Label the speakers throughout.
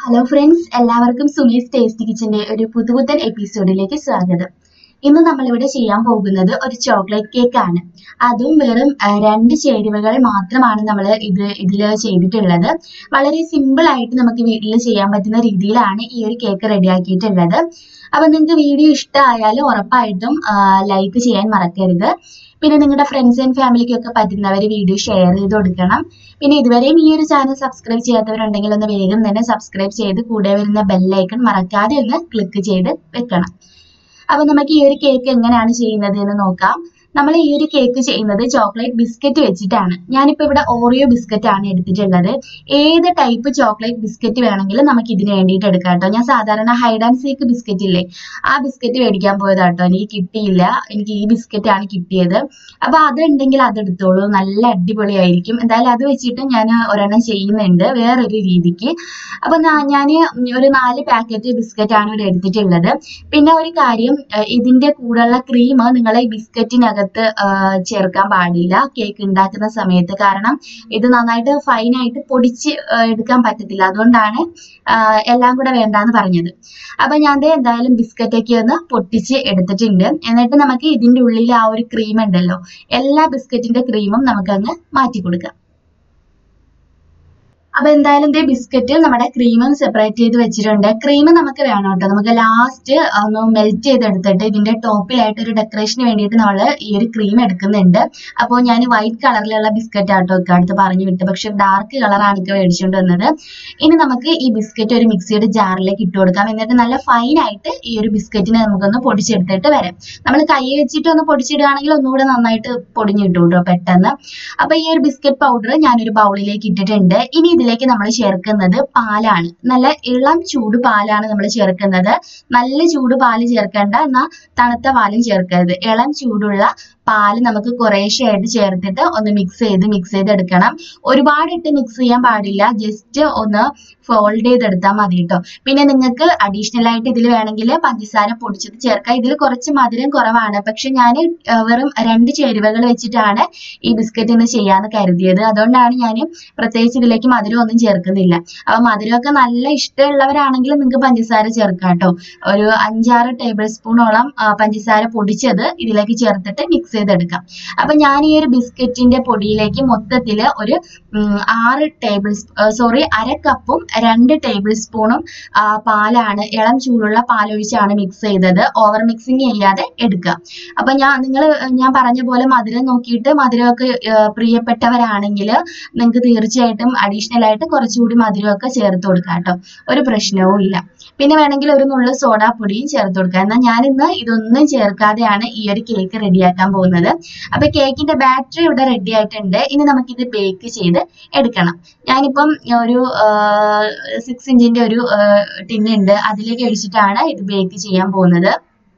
Speaker 1: hello friends എല്ലാവർക്കും Sumi's tasty കിച്ചന്റെ ഒരു പുതുപുത്തൻ എപ്പിസോഡിലേക്ക് സ്വാഗതം ഇന്ന് നമ്മളിവിടെ ചെയ്യാൻ പോകുന്നത് ഒരു ചോക്ലേറ്റ് കേക്ക് ആണ് അതും വെറും ആ, രണ്ട് ചേരുവകൾ മാത്രമാണ് നമ്മൾ ഇത് ഇതിൽ ചെയ്തിട്ടുള്ളത് വളരെ സിമ്പിൾ ആയിട്ട് നമുക്ക് വീട്ടിൽ ചെയ്യാൻ പറ്റുന്ന രീതിയിലാണ് ഈ ഒരു കേക്ക് റെഡിയാക്കിയിട്ടുള്ളത് അപ്പൊ നിങ്ങൾക്ക് വീഡിയോ ഇഷ്ടമായാൽ ഉറപ്പായിട്ടും ലൈക്ക് ചെയ്യാൻ മറക്കരുത് പിന്നെ നിങ്ങളുടെ ഫ്രണ്ട്സ് ആൻഡ് ഫാമിലിക്കൊക്കെ പറ്റുന്നവർ വീഡിയോ ഷെയർ ചെയ്ത് കൊടുക്കണം പിന്നെ ഇതുവരെയും ഈ ഒരു ചാനൽ സബ്സ്ക്രൈബ് ചെയ്യാത്തവരുണ്ടെങ്കിൽ ഒന്ന് വേഗം തന്നെ സബ്സ്ക്രൈബ് ചെയ്ത് കൂടെ വരുന്ന ബെല്ലൈക്കൺ മറക്കാതെ ഒന്ന് ക്ലിക്ക് ചെയ്ത് വെക്കണം അപ്പൊ നമുക്ക് ഈ ഒരു കേക്ക് എങ്ങനെയാണ് ചെയ്യുന്നത് എന്ന് നോക്കാം നമ്മൾ ഈ ഒരു കേക്ക് ചെയ്യുന്നത് ചോക്ലേറ്റ് ബിസ്ക്കറ്റ് വെച്ചിട്ടാണ് ഞാനിപ്പോൾ ഇവിടെ ഓറിയോ ബിസ്ക്കറ്റ് ആണ് എടുത്തിട്ടുള്ളത് ഏത് ടൈപ്പ് ചോക്ലേറ്റ് ബിസ്ക്കറ്റ് വേണമെങ്കിലും നമുക്ക് ഇതിന് വേണ്ടിയിട്ട് എടുക്കാം കേട്ടോ ഞാൻ സാധാരണ ഹൈഡ് ആൻഡ് സീക്ക് ബിസ്ക്കറ്റ് ഇല്ലേ ആ ബിസ്ക്കറ്റ് മേടിക്കാൻ പോയതാട്ടോ എനിക്ക് കിട്ടിയില്ല എനിക്ക് ഈ ബിസ്ക്കറ്റ് ആണ് കിട്ടിയത് അപ്പൊ അതുണ്ടെങ്കിൽ അത് എടുത്തോളൂ നല്ല അടിപൊളിയായിരിക്കും എന്തായാലും അത് വെച്ചിട്ട് ഞാൻ ഒരെണ്ണം ചെയ്യുന്നുണ്ട് വേറൊരു രീതിക്ക് അപ്പൊ ഞാൻ ഒരു നാല് പാക്കറ്റ് ബിസ്ക്കറ്റ് ആണ് ഇവിടെ എടുത്തിട്ടുള്ളത് പിന്നെ ഒരു കാര്യം ഏഹ് ഇതിന്റെ കൂടെയുള്ള ക്രീം നിങ്ങൾ ഈ ബിസ്ക്കറ്റിനകത്ത് ഏഹ് ചേർക്കാൻ പാടില്ല കേക്ക് ഉണ്ടാക്കുന്ന സമയത്ത് കാരണം ഇത് നന്നായിട്ട് ഫൈനായിട്ട് പൊടിച്ച് ഏഹ് എടുക്കാൻ പറ്റത്തില്ല അതുകൊണ്ടാണ് ആഹ് എല്ലാം കൂടെ വേണ്ടാന്ന് പറഞ്ഞത് അപ്പൊ ഞാൻ ദേ എന്തായാലും ബിസ്ക്കറ്റൊക്കെ ഒന്ന് പൊട്ടിച്ച് എടുത്തിട്ടുണ്ട് എന്നിട്ട് നമുക്ക് ഇതിന്റെ ഉള്ളിൽ ആ ഒരു ക്രീം ഉണ്ടല്ലോ എല്ലാ ബിസ്ക്കറ്റിന്റെ ക്രീമും നമുക്ക് അങ്ങ് മാറ്റി കൊടുക്കാം അപ്പൊ എന്തായാലും ദേ ബിസ്ക്കറ്റ് നമ്മുടെ ക്രീമും സെപ്പറേറ്റ് ചെയ്ത് വെച്ചിട്ടുണ്ട് ക്രീം നമുക്ക് വേണം കേട്ടോ നമുക്ക് ലാസ്റ്റ് ഒന്ന് മെൽറ്റ് ചെയ്തെടുത്തിട്ട് ഇതിന്റെ ടോപ്പിലായിട്ട് ഒരു ഡെക്കറേഷന് വേണ്ടിയിട്ട് നമ്മൾ ഈ ഒരു ക്രീം എടുക്കുന്നുണ്ട് അപ്പോൾ ഞാൻ വൈറ്റ് കളറിലുള്ള ബിസ്ക്കറ്റ് ആട്ടോ ഒക്കെ അടുത്ത് പറഞ്ഞു വിട്ടു പക്ഷെ ഡാർക്ക് കളറാണ് ഒക്കെ മേടിച്ചുകൊണ്ട് വന്നത് ഇനി നമുക്ക് ഈ ബിസ്ക്കറ്റ് ഒരു മിക്സിയുടെ ജാറിലേക്ക് ഇട്ട് കൊടുക്കാം എന്നിട്ട് നല്ല ഫൈൻ ആയിട്ട് ഈ ഒരു ബിസ്ക്കറ്റിനെ നമുക്കൊന്ന് പൊടിച്ചെടുത്തിട്ട് വരാം നമ്മൾ കൈ വെച്ചിട്ട് ഒന്ന് പൊടിച്ചിടുകയാണെങ്കിൽ ഒന്നുകൂടെ നന്നായിട്ട് പൊടിഞ്ഞു കിട്ടും കേട്ടോ പെട്ടെന്ന് അപ്പൊ ഈ ഒരു ബിസ്ക്കറ്റ് പൗഡർ ഞാനൊരു ബൗളിലേക്ക് ഇട്ടിട്ടുണ്ട് ഇനി ഇതിലേക്ക് നമ്മൾ ചേർക്കുന്നത് പാലാണ് നല്ല ഇളം ചൂട് പാലാണ് നമ്മൾ ചേർക്കുന്നത് നല്ല ചൂട് പാല് ചേർക്കേണ്ട എന്നാൽ തണുത്ത പാലും ചേർക്കരുത് ഇളം ചൂടുള്ള പാല് നമുക്ക് കുറേശ്ശെ ആയിട്ട് ചേർത്തിട്ട് ഒന്ന് മിക്സ് ചെയ്ത് മിക്സ് ചെയ്തെടുക്കണം ഒരുപാട് ഇട്ട് മിക്സ് ചെയ്യാൻ പാടില്ല ജസ്റ്റ് ഒന്ന് ഫോൾഡ് ചെയ്തെടുത്താൽ മതി കേട്ടോ പിന്നെ നിങ്ങൾക്ക് അഡീഷണൽ ആയിട്ട് ഇതിൽ വേണമെങ്കിൽ പഞ്ചസാര പൊടിച്ചത് ചേർക്കാം ഇതിൽ കുറച്ച് മധുരം കുറവാണ് പക്ഷെ ഞാൻ വെറും രണ്ട് ചേരുവകൾ വെച്ചിട്ടാണ് ഈ ബിസ്ക്കറ്റ് ഇന്ന് ചെയ്യാന്ന് കരുതിയത് അതുകൊണ്ടാണ് ഞാൻ പ്രത്യേകിച്ച് ഇതിലേക്ക് മധുരം ഒന്നും ചേർക്കുന്നില്ല അപ്പൊ മധുരമൊക്കെ നല്ല ഇഷ്ടമുള്ളവരാണെങ്കിൽ നിങ്ങൾക്ക് പഞ്ചസാര ചേർക്കാം കേട്ടോ ഒരു അഞ്ചാറ് ടേബിൾ സ്പൂണോളം ആ, പഞ്ചസാര പൊടിച്ചത് ഇതിലേക്ക് ചേർത്തിട്ട് മിക്സ് ചെയ്തെടുക്കാം അപ്പൊ ഞാൻ ഈ ഒരു ബിസ്ക്കറ്റിന്റെ പൊടിയിലേക്ക് മൊത്തത്തിൽ ഒരു ഉം, ആറ് ടേബിൾ സോറി അര കപ്പും രണ്ട് ടേബിൾ സ്പൂണും ആ, പാലാണ് ഇളം ചൂടുള്ള പാലൊഴിച്ചാണ് മിക്സ് ചെയ്തത് ഓവർ മിക്സിങ് ചെയ്യാതെ എടുക്കുക അപ്പൊ ഞാൻ നിങ്ങൾ ഞാൻ പറഞ്ഞ പോലെ മധുരം നോക്കിയിട്ട് മധുരമൊക്കെ ഏർ, പ്രിയപ്പെട്ടവരാണെങ്കിൽ നിങ്ങൾക്ക് തീർച്ചയായിട്ടും അഡീഷണൽ ആയിട്ട് കുറച്ചുകൂടി മധുരമൊക്കെ ചേർത്ത് കൊടുക്കാം കേട്ടോ ഒരു പ്രശ്നവും ഇല്ല പിന്നെ വേണമെങ്കിൽ ഒരു നുള്ളു സോഡാപ്പൊടിയും ചേർത്ത് കൊടുക്കാം എന്നാൽ ഞാൻ ഇന്ന് ഇതൊന്നും ചേർക്കാതെയാണ് ഈ ഒരു കേക്ക് റെഡിയാക്കാൻ പോകുന്നത് അപ്പൊ കേക്കിന്റെ ബാറ്ററി ഇവിടെ റെഡി ആയിട്ടുണ്ട് ഇനി നമുക്കിത് ബേക്ക് ചെയ്ത് എടുക്കണം ഞാനിപ്പം ഒരു സിക്സ് ഇഞ്ചിന്റെ ഒരു ടിന്നുണ്ട് അതിലേക്ക് ഒഴിച്ചിട്ടാണ് ഇത് ബേക്ക് ചെയ്യാൻ പോകുന്നത്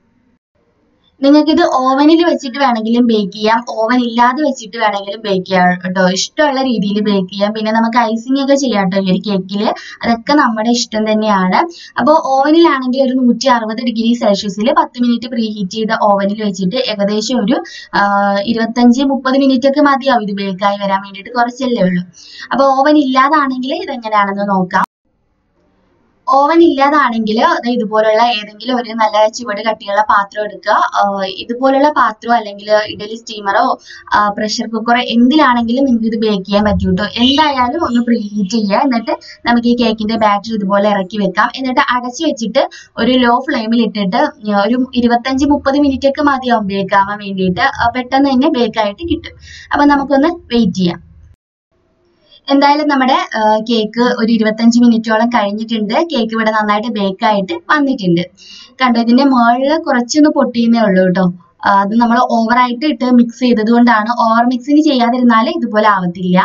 Speaker 1: നിങ്ങൾക്ക് ഇത് ഓവനിൽ വെച്ചിട്ട് വേണമെങ്കിലും ബേക്ക് ചെയ്യാം ഓവൻ ഇല്ലാതെ വെച്ചിട്ട് വേണമെങ്കിലും ബേക്ക് ചെയ്യാം കേട്ടോ ഇഷ്ടമുള്ള രീതിയിൽ ബേക്ക് ചെയ്യാം പിന്നെ നമുക്ക് ഐസിംഗ് ഒക്കെ ചെയ്യാം കേട്ടോ ഈ ഒരു കേക്കിൽ അതൊക്കെ നമ്മുടെ ഇഷ്ടം തന്നെയാണ് അപ്പോൾ ഓവനിലാണെങ്കിൽ ഒരു നൂറ്റി അറുപത് ഡിഗ്രി സെൽഷ്യസിൽ പത്ത് മിനിറ്റ് പ്രീ ഹീറ്റ് ചെയ്ത ഓവനിൽ വെച്ചിട്ട് ഏകദേശം ഒരു ആ, ഇരുപത്തഞ്ച് മുപ്പത് മിനിറ്റ് ഒക്കെ മതിയാവും ഇത് ബേക്കായി വരാൻ വേണ്ടിയിട്ട് കുറച്ചല്ലേ ഉള്ളൂ അപ്പോൾ ഓവൻ ഇല്ലാതാണെങ്കിൽ ഇതെങ്ങനെയാണെന്ന് നോക്കാം ഓവൻ ഇല്ലാതാണെങ്കിൽ അത് ഇതുപോലുള്ള ഏതെങ്കിലും ഒരു നല്ല ചുവട് കട്ടിയുള്ള പാത്രം എടുക്കുക ആഹ് ഇതുപോലുള്ള പാത്രമോ അല്ലെങ്കിൽ ഇഡലി സ്റ്റീമറോ പ്രഷർ കുക്കറോ എന്തിലാണെങ്കിലും നിങ്ങൾക്ക് ഇത് ബേക്ക് ചെയ്യാൻ പറ്റും കേട്ടോ എന്തായാലും ഒന്ന് പ്രീ ഹീറ്റ് ചെയ്യുക എന്നിട്ട് നമുക്ക് ഈ കേക്കിന്റെ ബാറ്റർ ഇതുപോലെ ഇറക്കി വെക്കാം എന്നിട്ട് അടച്ചു വെച്ചിട്ട് ഒരു ലോ ഫ്ലെയിമിൽ ഇട്ടിട്ട് ഒരു ഇരുപത്തഞ്ച് മുപ്പത് മിനിറ്റ് ഒക്കെ മതിയാവും ബേക്ക് ആവാൻ വേണ്ടിയിട്ട് ആ, പെട്ടെന്ന് തന്നെ ബേക്ക് ആയിട്ട് കിട്ടും അപ്പൊ നമുക്കൊന്ന് വെയിറ്റ് ചെയ്യാം എന്തായാലും നമ്മുടെ കേക്ക് ഒരു ഇരുപത്തഞ്ച് മിനിറ്റോളം കഴിഞ്ഞിട്ടുണ്ട് കേക്ക് ഇവിടെ നന്നായിട്ട് ബേക്ക് ആയിട്ട് വന്നിട്ടുണ്ട് കണ്ടോ ഇതിന്റെ മുകളിൽ കുറച്ചൊന്ന് പൊട്ടിയെന്നേ ഉള്ളൂ കേട്ടോ ആ, അത് നമ്മൾ ഓവറായിട്ട് ഇട്ട് മിക്സ് ചെയ്തത് കൊണ്ടാണ് ഓവർ മിക്സിങ് ചെയ്യാതിരുന്നാൽ ഇതുപോലെ ആവത്തില്ല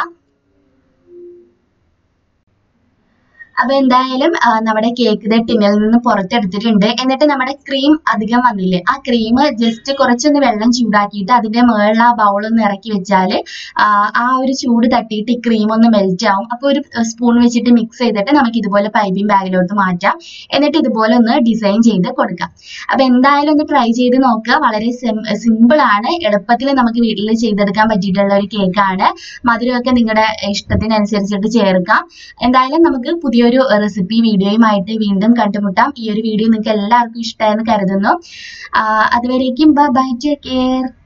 Speaker 1: അപ്പൊ എന്തായാലും ആ, നമ്മുടെ കേക്ക് ദേ ടിന്നിൽ നിന്ന് പുറത്തെടുത്തിട്ടുണ്ട് എന്നിട്ട് നമ്മുടെ ക്രീം അധികം വന്നില്ലേ ആ ക്രീം ജസ്റ്റ് കുറച്ചൊന്ന് വെള്ളം ചൂടാക്കിയിട്ട് അതിന്റെ മുകളിൽ ആ ബൗൾ ഒന്ന് ഇറക്കി വെച്ചാല് ആ ആ ഒരു ചൂട് തട്ടിയിട്ട് ഈ ക്രീം ഒന്ന് മെൽറ്റ് ആവും അപ്പൊ ഒരു സ്പൂൺ വെച്ചിട്ട് മിക്സ് ചെയ്തിട്ട് നമുക്ക് ഇതുപോലെ പൈപ്പിംഗ് ബാഗിലോട്ട് മാറ്റാം എന്നിട്ട് ഇതുപോലെ ഒന്ന് ഡിസൈൻ ചെയ്ത് കൊടുക്കാം അപ്പൊ എന്തായാലും ഒന്ന് ട്രൈ ചെയ്ത് നോക്കുക വളരെ സിമ്പിൾ ആണ് എളുപ്പത്തിൽ നമുക്ക് വീട്ടിൽ ചെയ്തെടുക്കാൻ പറ്റിയിട്ടുള്ള ഒരു കേക്കാണ് മധുരമൊക്കെ നിങ്ങളുടെ ഇഷ്ടത്തിനനുസരിച്ചിട്ട് ചേർക്കാം എന്തായാലും നമുക്ക് പുതിയൊരു പുതിയൊരു റെസിപ്പി വീഡിയോയുമായിട്ട് വീണ്ടും കണ്ടുമുട്ടാം ഈ ഒരു വീഡിയോ നിങ്ങൾക്ക് എല്ലാവർക്കും ഇഷ്ടമായെന്ന് കരുതുന്നു ആ, അതുവരേക്കും ബൈ ടേക്ക് കെയർ